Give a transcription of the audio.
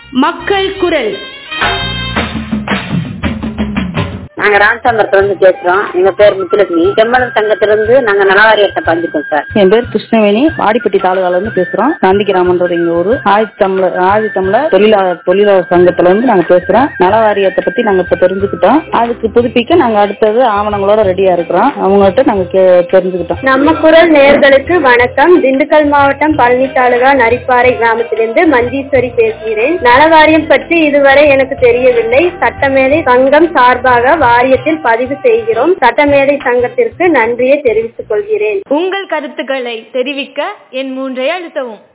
மக்கள் குரல் நாங்க ராமச்சந்திரத்துல இருந்து பேசுறோம் எங்க பேர் முத்துலட்சுமி செம்மலர் சங்கத்துல இருந்து நாங்க நலவாரியத்தை பஞ்சுக்கோம் சார் என் பேர் கிருஷ்ணவேணி வாடிப்பட்டி தாலுகால இருந்து பேசுறோம் காந்தி கிராமன்றது எங்க ஊரு ஆதி தமிழர் ஆதி தமிழர் தொழிலாளர் தொழிலாளர் சங்கத்துல இருந்து நாங்க பேசுறோம் நல வாரியத்தை பத்தி நாங்க இப்ப தெரிஞ்சுக்கிட்டோம் அதுக்கு புதுப்பிக்க நாங்க அடுத்தது ஆவணங்களோட ரெடியா இருக்கிறோம் அவங்ககிட்ட நாங்க கே- தெரிஞ்சுக்கிட்டோம் நம்ம குரல் நேயர்களுக்கு வணக்கம் திண்டுக்கல் மாவட்டம் பழனி தாலுகா நரிப்பாறை கிராமத்திலிருந்து மஞ்சீஸ்வரி பேசுகிறேன் நலவாரியம் பற்றி இதுவரை எனக்கு தெரியவில்லை சட்டமேதை சங்கம் சார்பாக வாரியத்தில் பதிவு செய்கிறோம் சட்டமேதை சங்கத்திற்கு நன்றியை தெரிவித்துக் கொள்கிறேன் உங்கள் கருத்துக்களை தெரிவிக்க என் மூன்றை அழுத்தவும்